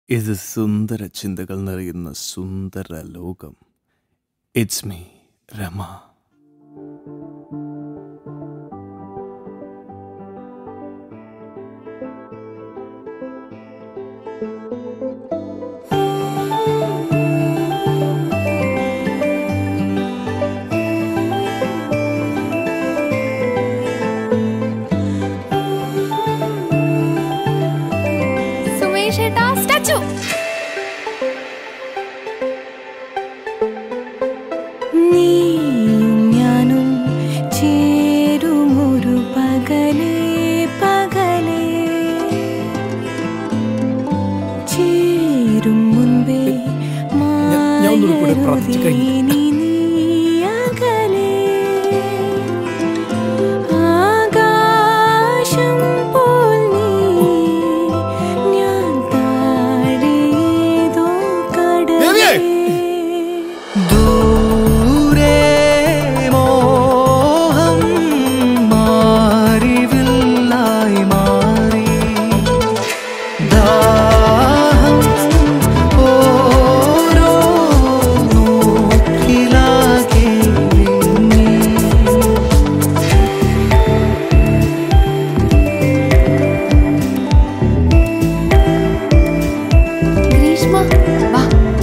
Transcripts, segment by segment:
ഇത് സുന്ദര ചിന്തകൾ നിറയുന്ന സുന്ദര ലോകം ഇറ്റ്സ് മീ രമ സുമേഷ് ഏട്ടാ സ്റ്റാച്ചു നീയും ഞാനും ചേരുമൊരു പകലേ പകലേ ചേരും മുൻപേ ഞാൻ ഒന്നുകൂടി കൂടെ പ്രാർത്ഥിച്ച് കഴിഞ്ഞു. മായരുതേ നീ അകലേ. ആകാശം പോൽ നീ ഞാൻ താഴേതോ കടലേ ദൂരെ മോഹം മാറിവില്ലായി മാറി ദാഹം ഓരോ നോക്കിലാകെ വിങ്ങി. ഗ്രീഷ്മ വാ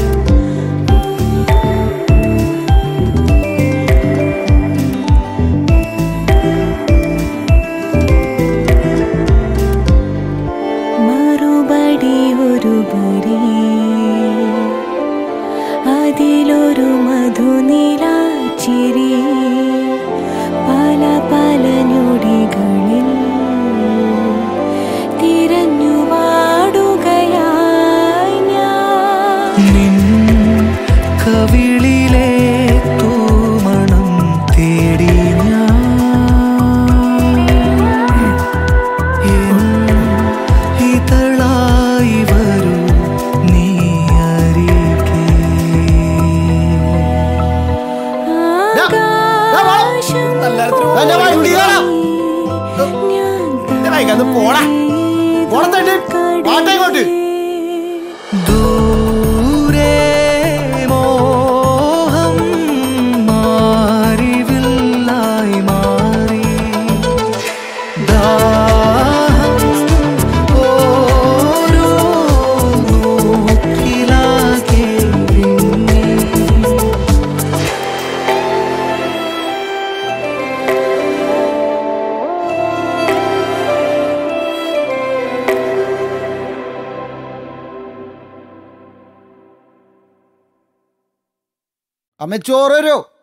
മറുപടി ഒരു ബരി അതിലൊരു മധുനിലാച്ചിരി പല പല ഞൊടികളിൽ തിരഞ്ഞു പാടുകയായി ഞാൻ നിൻ കവിളിലെ തൂമണം തേടി ഞാൻ എൻ ഇതളായി വരൂ നീ അരികെ ആകാശം എന്നെ വാ, ഇവിടെ ഇരിക്കടാ. ഞാൻ എന്റെ വായിക്ക് അത് പോടാ. പോടാ തട്ടി. വാട്ടാ ഇങ്ങോട്ട്. ദൂരെ മോഹം മാറിവില്ലായി മാറി ദാഹം ഓരോ നോക്കിലാകെ വിങ്ങി. അമ്മ ചോറ് തരോ